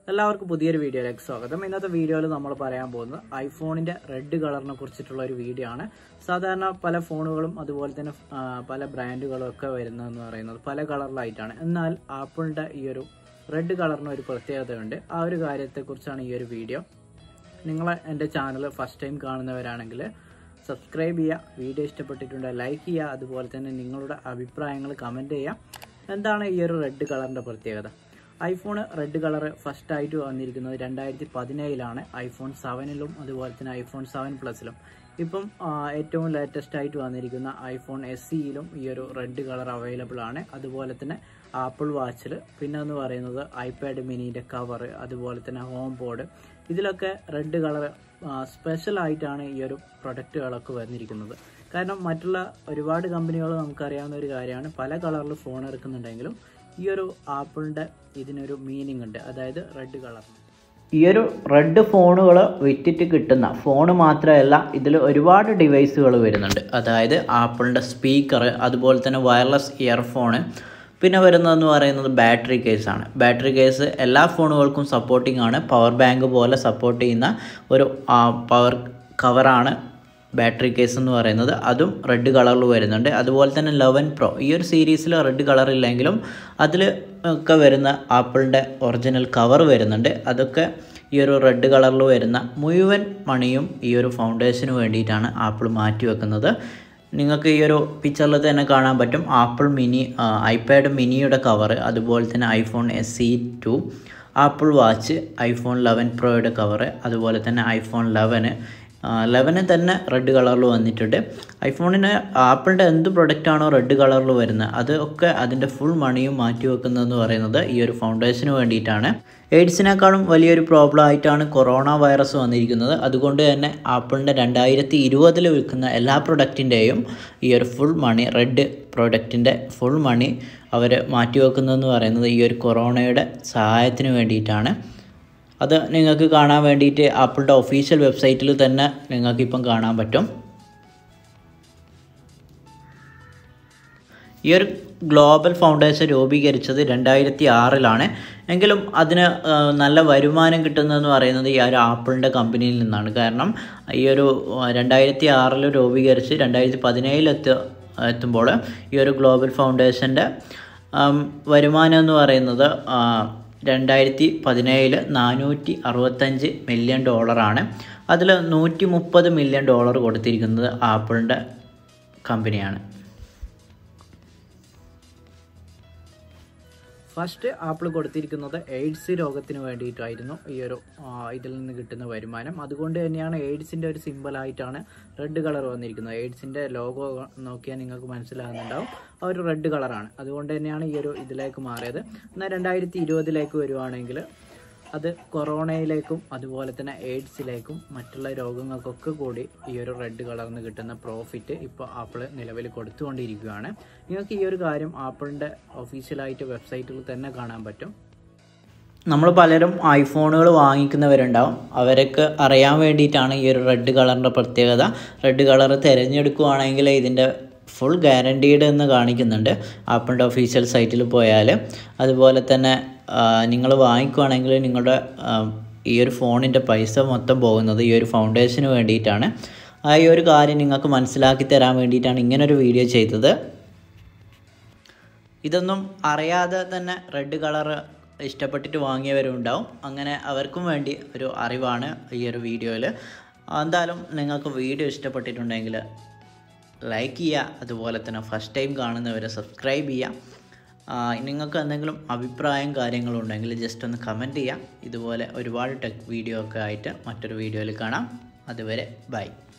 എല്ലാവർക്കും പുതിയൊരു വീഡിയോയിലേക്ക് സ്വാഗതം ഇന്നത്തെ വീഡിയോയിൽ നമ്മൾ പറയാൻ പോകുന്നത് ഐഫോണിന്റെ റെഡ് കളറിനെ കുറിച്ചിട്ടുള്ള ഒരു വീഡിയോ ആണ് സാധാരണ പല ഫോണുകളും അതുപോലെ തന്നെ ആ, പല ബ്രാൻഡുകളും ഒക്കെ വരുന്നതെന്ന് പറയുന്നത് പല കളറിലായിട്ടാണ് എന്നാൽ ആപ്പിളിന്റെ ഈ ഒരു റെഡ് കളറിന് ഒരു പ്രത്യേകതയുണ്ട് ആ ഒരു കാര്യത്തെക്കുറിച്ചാണ് ഈ ഒരു വീഡിയോ നിങ്ങൾ എൻ്റെ ചാനൽ ഫസ്റ്റ് ടൈം കാണുന്നവരാണെങ്കിൽ സബ്സ്ക്രൈബ് ചെയ്യുക വീഡിയോ ഇഷ്ടപ്പെട്ടിട്ടുണ്ടെങ്കിൽ ലൈക്ക് ചെയ്യുക അതുപോലെ തന്നെ നിങ്ങളുടെ അഭിപ്രായങ്ങൾ കമൻറ്റ് ചെയ്യുക എന്താണ് ഈ ഒരു റെഡ് കളറിൻ്റെ പ്രത്യേകത ഐഫോൺ റെഡ് കളർ ഫസ്റ്റ് ആയിട്ട് വന്നിരിക്കുന്നത് രണ്ടായിരത്തി പതിനേഴിലാണ് ഐഫോൺ സെവനിലും അതുപോലെ തന്നെ ഐഫോൺ സെവൻ പ്ലസിലും ഇപ്പം ആ, ഏറ്റവും ലേറ്റസ്റ്റ് ആയിട്ട് വന്നിരിക്കുന്ന ഐഫോൺ എസ് സിയിലും ഈ ഒരു റെഡ് കളർ അവൈലബിൾ ആണ് അതുപോലെ തന്നെ ആപ്പിൾ വാച്ചിൽ പിന്നെ എന്ന് പറയുന്നത് ഐപാഡ് മിനിയുടെ കവർ അതുപോലെ തന്നെ ഹോം ബോർഡ് ഇതിലൊക്കെ റെഡ് കളർ സ്പെഷ്യൽ ആയിട്ടാണ് ഈ ഒരു പ്രൊഡക്റ്റുകളൊക്കെ വന്നിരിക്കുന്നത് കാരണം മറ്റുള്ള ഒരുപാട് കമ്പനികൾ നമുക്കറിയാവുന്ന ഒരു കാര്യമാണ് പല കളറിൽ ഫോൺ ഇറക്കുന്നുണ്ടെങ്കിലും ഈ ഒരു ആപ്പിളിൻ്റെ ഇതിനൊരു മീനിങ് ഉണ്ട് അതായത് റെഡ് കളർ ഈ ഒരു റെഡ് ഫോണുകൾ വിറ്റിട്ട് കിട്ടുന്ന ഫോൺ മാത്രമല്ല ഇതിൽ ഒരുപാട് ഡിവൈസുകൾ വരുന്നുണ്ട് അതായത് ആപ്പിളിൻ്റെ സ്പീക്കർ അതുപോലെ തന്നെ വയർലെസ് ഇയർഫോണ് പിന്നെ വരുന്നതെന്ന് പറയുന്നത് ബാറ്ററി കേസാണ് ബാറ്ററി കേസ് എല്ലാ ഫോണുകൾക്കും സപ്പോർട്ടിംഗ് ആണ് പവർ ബാങ്ക് പോലെ സപ്പോർട്ട് ചെയ്യുന്ന ഒരു പവർ കവറാണ് ബാറ്ററി കേസ് എന്ന് പറയുന്നത് അതും റെഡ് കളറിൽ വരുന്നുണ്ട് അതുപോലെ തന്നെ ലെവൻ പ്രോ ഈ ഒരു സീരീസിൽ റെഡ് കളർ ഇല്ലെങ്കിലും അതിൽ ഒക്കെ വരുന്ന ആപ്പിളിൻ്റെ ഒറിജിനൽ കവർ വരുന്നുണ്ട് അതൊക്കെ ഈ ഒരു റെഡ് കളറിൽ വരുന്ന മുഴുവൻ മണിയും ഈ ഒരു ഫൗണ്ടേഷന് വേണ്ടിയിട്ടാണ് ആപ്പിൾ മാറ്റി വെക്കുന്നത് നിങ്ങൾക്ക് ഈ ഒരു പിക്ചറിൽ തന്നെ കാണാൻ പറ്റും ആപ്പിൾ മിനി ഐപാഡ് മിനിയുടെ കവർ അതുപോലെ തന്നെ iPhone S C two Apple watch iPhone eleven പ്രോയുടെ കവറ് അതുപോലെ തന്നെ ഐഫോൺ ലെവന് ലെവന് തന്നെ റെഡ് കളറിൽ വന്നിട്ടുണ്ട് ഐഫോണിന് ആപ്പിളിൻ്റെ എന്ത് പ്രൊഡക്റ്റാണോ റെഡ് കളറിൽ വരുന്നത് അത് ഒക്കെ അതിൻ്റെ ഫുൾ മണിയും മാറ്റി വെക്കുന്നതെന്ന് പറയുന്നത് ഈ ഒരു ഫൗണ്ടേഷന് വേണ്ടിയിട്ടാണ് എയ്ഡ്സിനേക്കാളും വലിയൊരു പ്രോബ്ലം ആയിട്ടാണ് കൊറോണ വൈറസ് വന്നിരിക്കുന്നത് അതുകൊണ്ട് തന്നെ ആപ്പിളിൻ്റെ രണ്ടായിരത്തി ഇരുപതിൽ വിൽക്കുന്ന എല്ലാ പ്രൊഡക്റ്റിൻ്റെയും ഈ ഒരു ഫുൾ മണി റെഡ് പ്രൊഡക്റ്റിൻ്റെ ഫുൾ മണി അവർ മാറ്റി വെക്കുന്നതെന്ന് പറയുന്നത് ഈ ഒരു കൊറോണയുടെ സഹായത്തിന് വേണ്ടിയിട്ടാണ് അത് നിങ്ങൾക്ക് കാണാൻ വേണ്ടിയിട്ട് ആപ്പിളിൻ്റെ ഒഫീഷ്യൽ വെബ്സൈറ്റിൽ തന്നെ നിങ്ങൾക്കിപ്പം കാണാൻ പറ്റും ഈ ഒരു ഗ്ലോബൽ ഫൗണ്ടേഷൻ രൂപീകരിച്ചത് രണ്ടായിരത്തി ആറിലാണ് എങ്കിലും അതിന് ആ, നല്ല വരുമാനം കിട്ടുന്നതെന്ന് പറയുന്നത് ഈ ഒരു ആപ്പിളിൻ്റെ കമ്പനിയിൽ നിന്നാണ് കാരണം ഈ ഒരു രണ്ടായിരത്തി ആറിൽ രൂപീകരിച്ച് രണ്ടായിരത്തി പതിനേഴിലെത്തി എത്തുമ്പോൾ ഈ ഒരു ഗ്ലോബൽ ഫൗണ്ടേഷൻ്റെ വരുമാനം എന്ന് പറയുന്നത് ആ, രണ്ടായിരത്തി പതിനേഴിൽ നാനൂറ്റി അറുപത്തഞ്ച് മില്യൺ ഡോളറാണ് അതിൽ നൂറ്റി മുപ്പത് മില്യൺ ഡോളർ കൊടുത്തിരിക്കുന്നത് ആപ്പിളിൻ്റെ കമ്പനിയാണ് ഫസ്റ്റ് ആപ്പിൾ കൊടുത്തിരിക്കുന്നത് എയ്ഡ്സ് രോഗത്തിന് വേണ്ടിയിട്ടായിരുന്നു ഈ ഒരു ആ, ഇതിൽ നിന്ന് കിട്ടുന്ന വരുമാനം അതുകൊണ്ട് തന്നെയാണ് എയ്ഡ്സിന്റെ ഒരു സിമ്പിൾ ആയിട്ടാണ് റെഡ് കളർ വന്നിരിക്കുന്നത് എയ്ഡ്സിന്റെ ലോഗോ നോക്കിയാൽ നിങ്ങൾക്ക് മനസ്സിലാകുന്നുണ്ടാവും ആ ഒരു റെഡ് കളറാണ് അതുകൊണ്ട് തന്നെയാണ് ഈ ഒരു ഇതിലേക്ക് മാറിയത് എന്നാൽ രണ്ടായിരത്തി ഇരുപതിലേക്ക് വരുവാണെങ്കിൽ അത് കൊറോണയിലേക്കും അതുപോലെ തന്നെ എയ്ഡ്സിലേക്കും മറ്റുള്ള രോഗങ്ങൾക്കൊക്കെ കൂടി ഈ ഒരു റെഡ് കളറിന് കിട്ടുന്ന പ്രോഫിറ്റ് ഇപ്പോൾ ആപ്പിൾ നിലവിൽ കൊടുത്തുകൊണ്ടിരിക്കുകയാണ് നിങ്ങൾക്ക് ഈ ഒരു കാര്യം ആപ്പിളിൻ്റെ ഒഫീഷ്യലായിട്ട് വെബ്സൈറ്റിൽ തന്നെ കാണാൻ പറ്റും നമ്മൾ പലരും ഐഫോണുകൾ വാങ്ങിക്കുന്നവരുണ്ടാവും അവരൊക്കെ അറിയാൻ വേണ്ടിയിട്ടാണ് ഈ ഒരു റെഡ് കളറിൻ്റെ പ്രത്യേകത റെഡ് കളർ തിരഞ്ഞെടുക്കുകയാണെങ്കിൽ ഇതിൻ്റെ ഫുൾ ഗ്യാരണ്ടീഡ് എന്ന് കാണിക്കുന്നുണ്ട് ആപ്പിളിൻ്റെ ഒഫീഷ്യൽ സൈറ്റിൽ പോയാൽ അതുപോലെ തന്നെ നിങ്ങൾ വാങ്ങിക്കുകയാണെങ്കിൽ നിങ്ങളുടെ ആ, ഈ ഒരു ഫോണിൻ്റെ പൈസ മൊത്തം പോകുന്നത് ഈ ഒരു ഫൗണ്ടേഷന് വേണ്ടിയിട്ടാണ് ആ ഈ ഒരു കാര്യം നിങ്ങൾക്ക് മനസ്സിലാക്കി തരാൻ വേണ്ടിയിട്ടാണ് ഇങ്ങനൊരു വീഡിയോ ചെയ്തത് ഇതൊന്നും അറിയാതെ തന്നെ റെഡ് കളർ ഇഷ്ടപ്പെട്ടിട്ട് വാങ്ങിയവരുണ്ടാവും അങ്ങനെ അവർക്കും വേണ്ടി ഒരു അറിവാണ് ഈ ഒരു വീഡിയോയിൽ എന്തായാലും നിങ്ങൾക്ക് വീഡിയോ ഇഷ്ടപ്പെട്ടിട്ടുണ്ടെങ്കിൽ ലൈക്ക് ചെയ്യുക അതുപോലെ തന്നെ ഫസ്റ്റ് ടൈം കാണുന്നവരെ സബ്സ്ക്രൈബ് ചെയ്യുക ആ, നിങ്ങൾക്ക് എന്തെങ്കിലും അഭിപ്രായം കാര്യങ്ങളുണ്ടെങ്കിൽ ജസ്റ്റ് ഒന്ന് കമൻറ്റ് ചെയ്യുക ഇതുപോലെ ഒരുപാട് ടെക് വീഡിയോ ഒക്കെ ആയിട്ട് മറ്റൊരു വീഡിയോയിൽ കാണാം അതുവരെ ബൈ